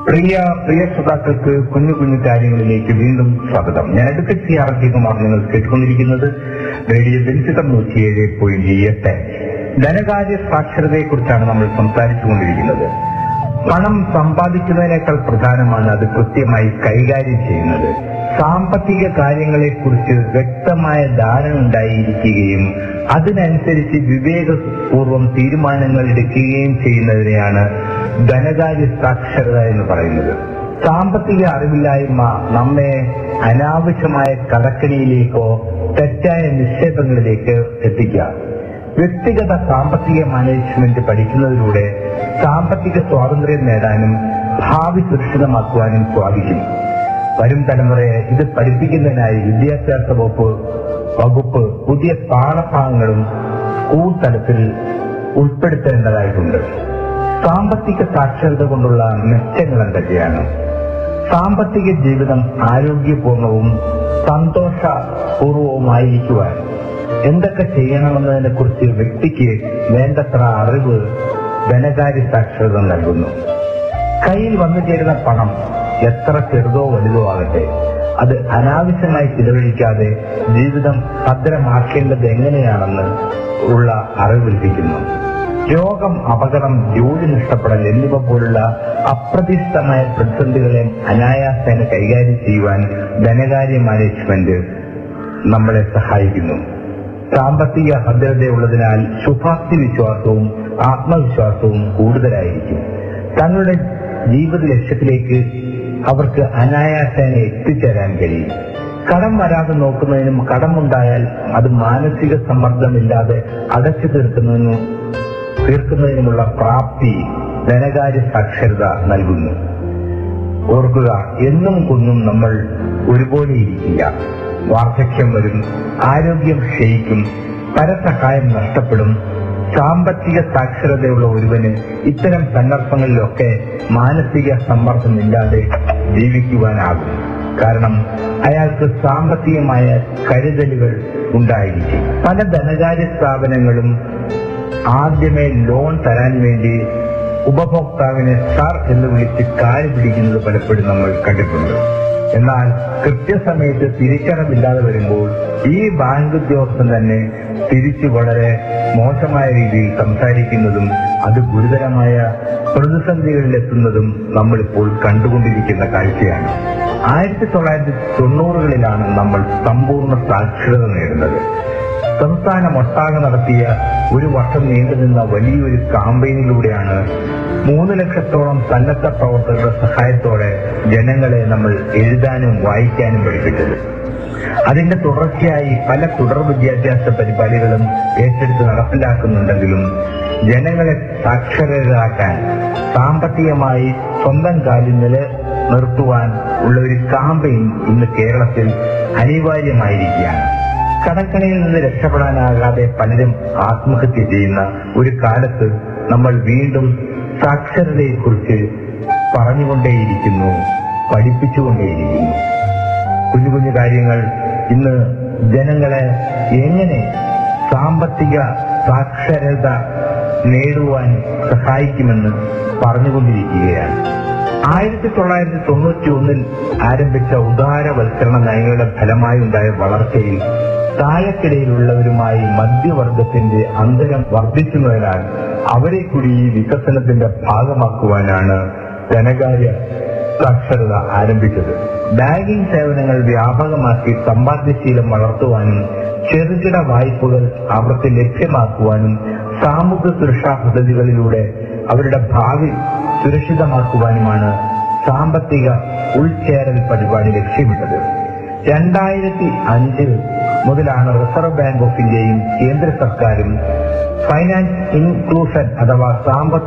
പ്രിയ പ്രിയ ശ്രോതാക്കൾക്ക് കുഞ്ഞു കുഞ്ഞു കാര്യങ്ങളിലേക്ക് വീണ്ടും സ്വാഗതം ഞാൻ advocate C R G Kumar നിങ്ങൾ കേട്ടുകൊണ്ടിരിക്കുന്നത് റേഡിയോ ബെൻസിതം നൂറ്റിയേഴ് പോയിന്റ് എട്ട് ധനകാര്യ സാക്ഷരതയെ കുറിച്ചാണ് നമ്മൾ സംസാരിച്ചുകൊണ്ടിരിക്കുന്നത് പണം സമ്പാദിക്കുന്നതിനേക്കാൾ പ്രധാനമാണ് അത് കൃത്യമായി കൈകാര്യം ചെയ്യുന്നത് സാമ്പത്തിക കാര്യങ്ങളെക്കുറിച്ച് വ്യക്തമായ ധാരണ ഉണ്ടായിരിക്കുകയും അതിനനുസരിച്ച് വിവേകപൂർവം തീരുമാനങ്ങൾ എടുക്കുകയും ചെയ്യുന്നതിനെയാണ് ധനകാര്യ സാക്ഷരത എന്ന് പറയുന്നത് സാമ്പത്തിക അറിവില്ലായ്മ നമ്മെ അനാവശ്യമായ കടക്കണിയിലേക്കോ തെറ്റായ നിക്ഷേപങ്ങളിലേക്ക് എത്തിക്കാം വ്യക്തിഗത സാമ്പത്തിക മാനേജ്മെന്റ് പഠിക്കുന്നതിലൂടെ സാമ്പത്തിക സ്വാതന്ത്ര്യം നേടാനും ഭാവി സുരക്ഷിതമാക്കുവാനും സാധിക്കും വരും തലമുറയെ ഇത് പഠിപ്പിക്കുന്നതിനായി വിദ്യാഭ്യാസ വകുപ്പ് വകുപ്പ് പുതിയ പാഠഭാഗങ്ങളും സ്കൂൾ തലത്തിൽ ഉൾപ്പെടുത്തേണ്ടതായിട്ടുണ്ട് സാമ്പത്തിക സാക്ഷരത കൊണ്ടുള്ള മെച്ചങ്ങൾ എന്തൊക്കെയാണ് സാമ്പത്തിക ജീവിതം ആരോഗ്യപൂർണവും സന്തോഷപൂർവവുമായിരിക്കുവാൻ എന്തൊക്കെ ചെയ്യണമെന്നതിനെ കുറിച്ച് വ്യക്തിക്ക് വേണ്ടത്ര അറിവ് ധനകാര്യ സാക്ഷരത നൽകുന്നു കയ്യിൽ വന്നു ചേരുന്ന പണം എത്ര ചെറുതോ വലുതോ ആകട്ടെ അത് അനാവശ്യമായി ചിലവഴിക്കാതെ ജീവിതം ഭദ്രമാക്കേണ്ടത് എങ്ങനെയാണെന്ന് ഉള്ള അറിവ് ലഭിക്കുന്നു രോഗം അപകടം ജോലി നഷ്ടപ്പെടൽ എന്നിവ പോലുള്ള അപ്രതീക്ഷിതമായ പ്രതിസന്ധികളെ അനായാസേന കൈകാര്യം ചെയ്യുവാൻ ധനകാര്യ മാനേജ്മെന്റ് നമ്മളെ സഹായിക്കുന്നു സാമ്പത്തിക ഭദ്രതയുള്ളതിനാൽ ശുഭാപ്തി വിശ്വാസവും ആത്മവിശ്വാസവും കൂടുതലായിരിക്കും തങ്ങളുടെ ജീവിത ലക്ഷ്യത്തിലേക്ക് അവർക്ക് അനായാസേന എത്തിച്ചേരാൻ കഴിയും കടം വരാതെ നോക്കുന്നതിനും കടമുണ്ടായാൽ അത് മാനസിക സമ്മർദ്ദമില്ലാതെ അടച്ചു തീർക്കുന്നതിനും തീർക്കുന്നതിനുമുള്ള പ്രാപ്തി ധനകാര്യ സാക്ഷരത നൽകുന്നു ഓർക്കുക എന്നും കുന്നും നമ്മൾ ഒരുപോലെ ഇരിക്കില്ല വാർദ്ധക്യം വരും ആരോഗ്യം ക്ഷയിക്കും പരസഹായം നഷ്ടപ്പെടും സാമ്പത്തിക സാക്ഷരതയുള്ള ഒരുവന് ഇത്തരം സന്ദർഭങ്ങളിലൊക്കെ മാനസിക സമ്മർദ്ദമില്ലാതെ ജീവിക്കുവാനാകും കാരണം അയാൾക്ക് സാമ്പത്തികമായ കരുതലുകൾ ഉണ്ടായിരിക്കും പല ധനകാര്യ സ്ഥാപനങ്ങളും ആദ്യമേ ലോൺ തരാൻ വേണ്ടി ഉപഭോക്താവിനെ സാർ എന്ന് വിളിച്ച് കാല് പിടിക്കുന്നത് പലപ്പോഴും നമ്മൾ കണ്ടിട്ടുണ്ട് എന്നാൽ കൃത്യസമയത്ത് തിരിച്ചടവില്ലാതെ വരുമ്പോൾ ഈ ബാങ്ക് ഉദ്യോഗസ്ഥൻ തന്നെ തിരിച്ചു വളരെ മോശമായ രീതിയിൽ സംസാരിക്കുന്നതും അത് ഗുരുതരമായ പ്രതിസന്ധികളിലെത്തുന്നതും നമ്മളിപ്പോൾ കണ്ടുകൊണ്ടിരിക്കുന്ന കാഴ്ചയാണ് ആയിരത്തി തൊള്ളായിരത്തി തൊണ്ണൂറുകളിലാണ് നമ്മൾ സമ്പൂർണ്ണ സാക്ഷരത നേടുന്നത് സംസ്ഥാനമൊട്ടാകെ നടത്തിയ ഒരു വർഷം നീണ്ടുനിന്ന വലിയൊരു കാമ്പയിനിലൂടെയാണ് മൂന്ന് ലക്ഷത്തോളം സന്നദ്ധ പ്രവർത്തകരുടെ സഹായത്തോടെ ജനങ്ങളെ നമ്മൾ എഴുതാനും വായിക്കാനും പഠിപ്പിച്ചത് അതിന്റെ തുടർച്ചയായി പല തുടർ വിദ്യാഭ്യാസ പരിപാടികളും ഏറ്റെടുത്ത് നടപ്പിലാക്കുന്നുണ്ടെങ്കിലും ജനങ്ങളെ സാക്ഷരരാക്കാൻ സാമ്പത്തികമായി സ്വന്തം കാലിൽ നില നിർത്തുവാൻ ഉള്ള ഒരു കാമ്പയിൻ ഇന്ന് കേരളത്തിൽ അനിവാര്യമായിരിക്കുകയാണ് കടക്കണിയിൽ നിന്ന് രക്ഷപ്പെടാനാകാതെ പലരും ആത്മഹത്യ ചെയ്യുന്ന ഒരു കാലത്ത് നമ്മൾ വീണ്ടും സാക്ഷരതയെക്കുറിച്ച് പറഞ്ഞുകൊണ്ടേയിരിക്കുന്നു പഠിപ്പിച്ചുകൊണ്ടേയിരിക്കുന്നു കുഞ്ഞു കുഞ്ഞു കാര്യങ്ങൾ ഇന്ന് ജനങ്ങളെ എങ്ങനെ സാമ്പത്തിക സാക്ഷരത നേടുവാൻ സഹായിക്കുമെന്ന് പറഞ്ഞുകൊണ്ടിരിക്കുകയാണ് ആയിരത്തി തൊള്ളായിരത്തി തൊണ്ണൂറ്റി ഒന്നിൽ ആരംഭിച്ച ഉദാരവൽക്കരണ നയങ്ങളുടെ ഫലമായി ഉണ്ടായ വളർച്ചയിൽ താഴെക്കിടയിലുള്ളവരുമായി മധ്യവർഗത്തിന്റെ അന്തരം വർദ്ധിക്കുന്നതിനാൽ അവരെ കൂടി ഈ വികസനത്തിന്റെ ഭാഗമാക്കുവാനാണ് ധനകാര്യ സാക്ഷരത ആരംഭിച്ചത് ബാങ്കിംഗ് സേവനങ്ങൾ വ്യാപകമാക്കി സമ്പാദ്യശീലം വളർത്തുവാനും ചെറുകിട വായ്പകൾ അവർക്ക് ലഭ്യമാക്കുവാനും സാമൂഹ്യ സുരക്ഷാ പദ്ധതികളിലൂടെ അവരുടെ ഭാവി സുരക്ഷിതമാക്കുവാനുമാണ് സാമ്പത്തിക ഉൾച്ചേരൽ പരിപാടി ലക്ഷ്യമിട്ടത് രണ്ടായിരത്തി അഞ്ച് മുതലാണ് റിസർവ് ബാങ്ക് ഓഫ് ഇന്ത്യയും കേന്ദ്ര സർക്കാരും ഫൈനാൻസ് ഇൻക്ലൂഷൻ അഥവാ സാമ്പത്തിക